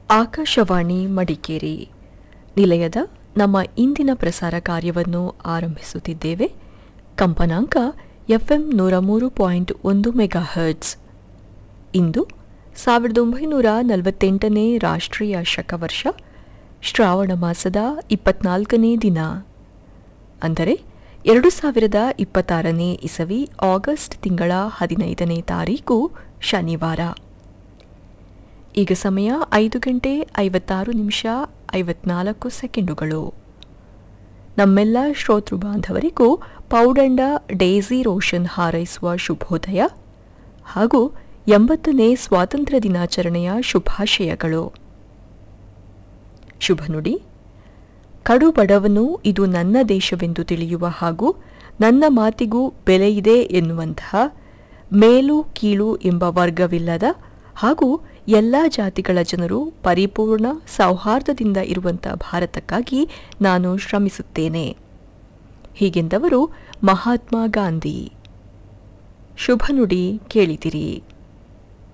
ಆಕಾಶವಾಣಿ ಮಡಿಕೇರಿ ನಿಲಯದ ನಮ್ಮ ಇಂದಿನ ಪ್ರಸಾರ ಕಾರ್ಯವನ್ನು ಆರಂಭಿಸುತ್ತಿದ್ದೇವೆ ಕಂಪನಾಂಕ ಎಫ್ಎಂ ನೂರ ಮೂರು ಪಾಯಿಂಟ್ ಒಂದು ಮೆಗಾಹರ್ಟ್ಸ್ ಇಂದು ಸಾವಿರದ ಒಂಬೈನೂರ ನಲವತ್ತೆಂಟನೇ ರಾಷ್ಟ್ರೀಯ ಶಕವರ್ಷ ಶ್ರಾವಣ ಮಾಸದ ಇಪ್ಪತ್ನಾಲ್ಕನೇ ದಿನ ಅಂದರೆ ಎರಡು ಸಾವಿರದ ಇಪ್ಪತ್ತಾರನೇ ಇಸವಿ ಆಗಸ್ಟ್ ತಿಂಗಳ ಹದಿನೈದನೇ ತಾರೀಕು ಶನಿವಾರ ಈಗ ಸಮಯ ಐದು ಗಂಟೆ ಐವತ್ತಾರು ನಿಮಿಷ ಐವತ್ನಾಲ್ಕು ಸೆಕೆಂಡುಗಳು ನಮ್ಮೆಲ್ಲ ಶ್ರೋತೃ ಬಾಂಧವರಿಗೂ ಪೌಡಂಡ ಡೇಸಿ ರೋಷನ್ ಹಾರೈಸುವ ಶುಭೋದಯ ಹಾಗೂ ಎಂಬತ್ತನೇ ಸ್ವಾತಂತ್ರ್ಯ ದಿನಾಚರಣೆಯ ಶುಭಾಶಯಗಳು ಶುಭ ನುಡಿ ಕಡು ಬಡವನು ಇದು ನನ್ನ ದೇಶವೆಂದು ತಿಳಿಯುವ ಹಾಗೂ ನನ್ನ ಮಾತಿಗೂ ಬೆಲೆಯಿದೆ ಎನ್ನುವಂತಹ ಮೇಲು ಕೀಳು ಎಂಬ ವರ್ಗವಿಲ್ಲದ ಹಾಗೂ ಎಲ್ಲ ಜಾತಿಗಳ ಜನರು ಪರಿಪೂರ್ಣ ಸೌಹಾರ್ದದಿಂದ ಇರುವಂಥ ಭಾರತಕ್ಕಾಗಿ ನಾನು ಶ್ರಮಿಸುತ್ತೇನೆ ಹೀಗೆಂದವರು ಮಹಾತ್ಮ ಗಾಂಧಿ ಶುಭ ನುಡಿ ಕೇಳಿದಿರಿ